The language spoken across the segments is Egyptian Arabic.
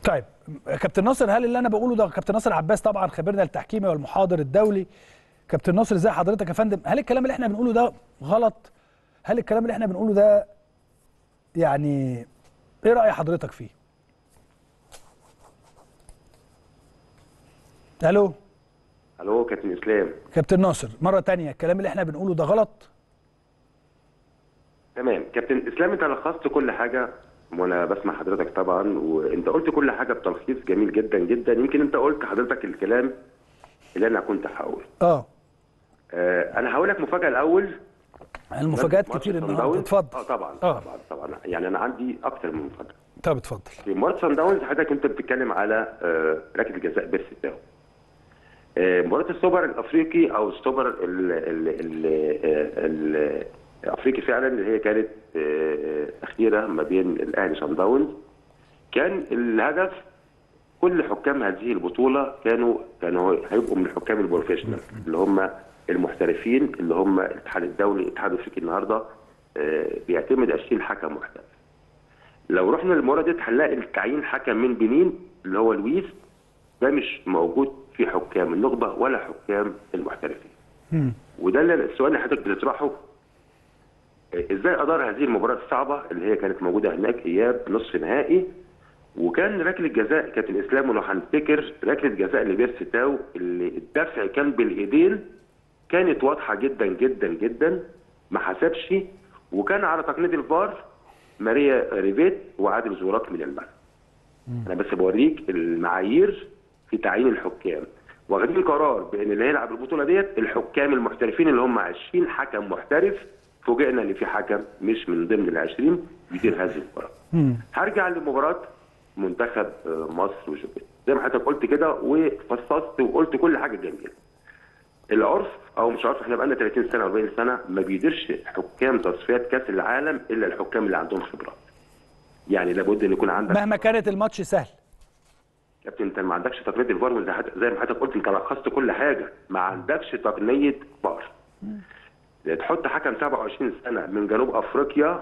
طيب كابتن ناصر هل اللي انا بقوله ده كابتن ناصر عباس طبعا خبيرنا التحكيمي والمحاضر الدولي كابتن ناصر ازي حضرتك يا فندم هل الكلام اللي احنا بنقوله ده غلط هل الكلام اللي احنا بنقوله ده يعني ايه راي حضرتك فيه الو الو كابتن اسلام كابتن ناصر مره تانية الكلام اللي احنا بنقوله ده غلط تمام كابتن اسلام انت لخصت كل حاجه وانا بسمع حضرتك طبعا وانت قلت كل حاجه بتلخيص جميل جدا جدا يمكن انت قلت حضرتك الكلام اللي انا كنت هقوله اه آه انا هقول لك مفاجاه الاول المفاجآت ماتش كتير صن النهارده داونز. اتفضل اه طبعا آه. طبعا طبعا يعني انا عندي اكتر من مفاجاه طب اتفضل في مباراه صن داونز حضرتك انت بتتكلم على آه، ركله الجزاء بيرسي تاو آه، مباراه السوبر الافريقي او السوبر ال- ال- ال- آه، ال- الافريقي فعلا اللي هي كانت آه، اخيره ما بين الاهلي صن داونز كان الهدف كل حكام هذه البطوله كانوا كانوا هيبقوا من الحكام البروفيشنال اللي هم المحترفين اللي هم الاتحاد الدولي الاتحاد الافريقي النهارده آه، بيعتمد 20 حكم محترف لو رحنا للمباراه دي هنلاقي التعيين حكم من بنين اللي هو لويس ده مش موجود في حكام النخبه ولا حكام المحترفين مم. وده اللي السؤال اللي حضرتك بتطرحه آه، ازاي ادار هذه المباراه الصعبه اللي هي كانت موجوده هناك اياب نصف نهائي وكان ركله جزاء كانت الاسلام ولو هنفتكر ركله جزاء لبيرسي تاو اللي الدفع كان بالايدين كانت واضحه جدا جدا جدا ما حسبش وكان على تقنيه الفار ماريا ريفيت وعادل زوراك من الملعب انا بس بوريك المعايير في تعيين الحكام واخدين قرار بان اللي هيلعب البطوله ديت الحكام المحترفين اللي هم 20 حكم محترف فوجئنا ان في حكم مش من ضمن ال 20 بيدير هذه المباراه. مم. هرجع لمباراه منتخب آه، مصر وجوبيت زي ما حضرتك قلت كده وفصصت وقلت كل حاجه جميله. العرف او مش عارف احنا بقالنا 30 سنه 40 سنه ما بيديرش حكام تصفيات كاس العالم الا الحكام اللي عندهم خبرات. يعني لابد ان يكون عندك مهما كانت الماتش سهل كابتن انت ما عندكش تقنيه الفار وزي حت- زي ما حضرتك قلت انت لخصت كل حاجه ما عندكش تقنيه فار تحط حكم 27 سنه من جنوب افريقيا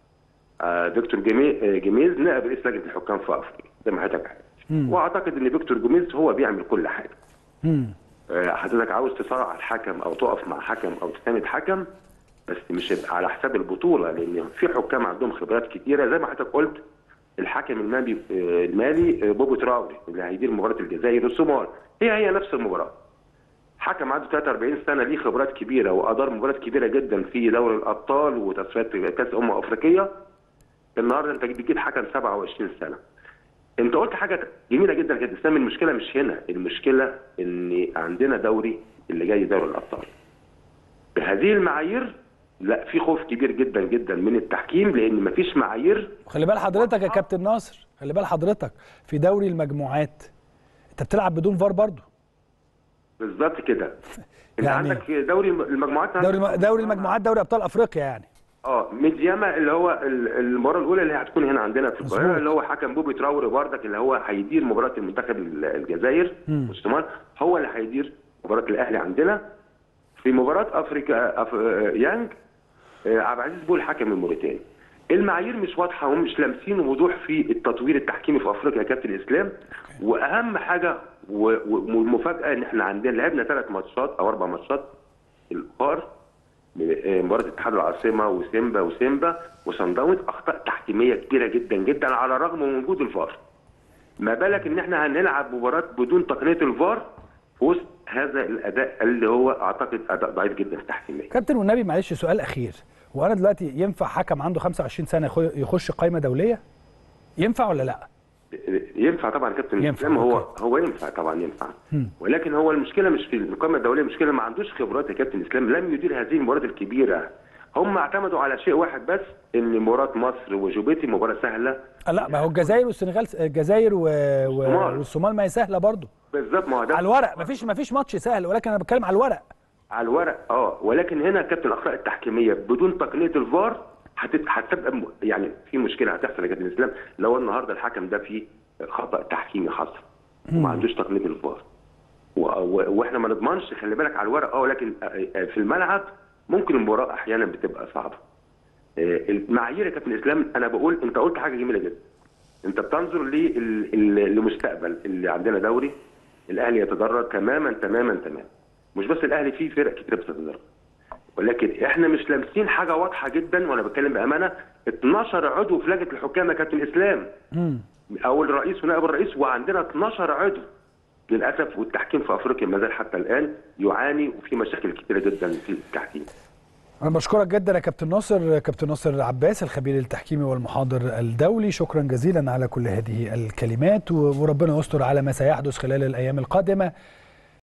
آه فيكتور جيمي- آه، جيميز نائب رئيس لجنه الحكام في افريقيا زي ما حضرتك عارف واعتقد ان فيكتور جيميز هو بيعمل كل حاجه مم. آه، حضرتك عاوز تصارع الحكم او تقف مع حكم او تساند حكم بس مش هيبقى على حساب البطوله لان في حكام عندهم خبرات كتيره زي ما حضرتك قلت الحكم المالي آه، المالي آه، بوبو تراوري اللي هيدير مباراه الجزائر والصومال هي هي نفس المباراه حكم عنده 43 سنه ليه خبرات كبيره وادار مباريات كبيره جدا في دوري الابطال وتصفيات كاس امم افريقيه النهارده انت بتجيب حكم 27 سنه انت قلت حاجه جميله جدا كده اسلام المشكله مش هنا المشكله ان عندنا دوري اللي جاي دوري الابطال بهذه المعايير لا في خوف كبير جدا جدا من التحكيم لان مفيش معايير خلي بال حضرتك يا كابتن ناصر خلي بال حضرتك في دوري المجموعات انت بتلعب بدون فار برضو بالظبط كده انت يعني- عندك في دوري المجموعات دوري الم- دوري المجموعات دوري ابطال افريقيا يعني اه ميدياما اللي هو ال- المباراه الاولى اللي هتكون هنا عندنا في القاهره مظبوط. اللي هو حكم بوبي تراوري بردك اللي هو هيدير مباراه المنتخب ال- الجزائر والصومال هو اللي هيدير مباراه الاهلي عندنا في مباراه افريكا أف... آه، يانج آه، عبد العزيز بول حكم الموريتاني المعايير مش واضحه هم مش لامسين وضوح في التطوير التحكيمي في افريقيا يا كابتن اسلام واهم حاجه و- و- والمفاجاه ان احنا عندنا لعبنا ثلاث ماتشات او اربع ماتشات الفار مباراه اتحاد العاصمه وسيمبا وسيمبا وصن داونز اخطاء تحكيميه كبيره جدا جدا على الرغم من وجود الفار. ما بالك ان احنا هنلعب مباراه بدون تقنيه الفار في وسط هذا الاداء اللي هو اعتقد اداء ضعيف جدا تحكيميا. كابتن والنبي معلش سؤال اخير وانا دلوقتي ينفع حكم عنده 25 سنه يخ- يخش قائمه دوليه ينفع ولا لا ينفع طبعا كابتن ينفع، اسلام هو أوكي. هو ينفع طبعا ينفع ولكن هو المشكله مش في القائمه الدوليه المشكله ما عندوش خبرات يا كابتن اسلام لم يدير هذه المباريات الكبيره هم اعتمدوا على شيء واحد بس ان مباراه مصر وجوبيتي مباراه سهله آه، لا ما هو الجزائر والسنغال الجزائر و... و... الصومال. والصومال ما هي سهله برضو بالظبط ما هو ده على الورق مفيش مفيش ماتش سهل ولكن انا بتكلم على الورق على الورق اه ولكن هنا كابتن الاخطاء التحكيميه بدون تقنيه الفار هتت- هتبقى م- يعني في مشكله هتحصل يا كابتن اسلام لو النهارده الحكم ده فيه خطا تحكيمي حصل وما عندوش تقنيه الفار و- و- واحنا ما نضمنش خلي بالك على الورق اه ولكن آه، آه، في الملعب ممكن المباراه احيانا بتبقى صعبه آه، المعايير يا كابتن اسلام انا بقول انت قلت حاجه جميله جدا انت بتنظر لل- ال- لمستقبل اللي عندنا دوري الاهلي يتدرج تماما تماما تماما مش بس الاهلي فيه فرق كتير بتتدرج ولكن احنا مش لامسين حاجه واضحه جدا وانا بتكلم بامانه 12 عضو في لجنه الحكام يا كابتن اسلام مم. او الرئيس ونائب الرئيس وعندنا 12 عضو للاسف والتحكيم في افريقيا ما زال حتى الان يعاني وفي مشاكل كتيره جدا في التحكيم انا بشكرك جدا يا كابتن ناصر كابتن ناصر عباس الخبير التحكيمي والمحاضر الدولي شكرا جزيلا على كل هذه الكلمات و- وربنا يستر على ما سيحدث خلال الايام القادمه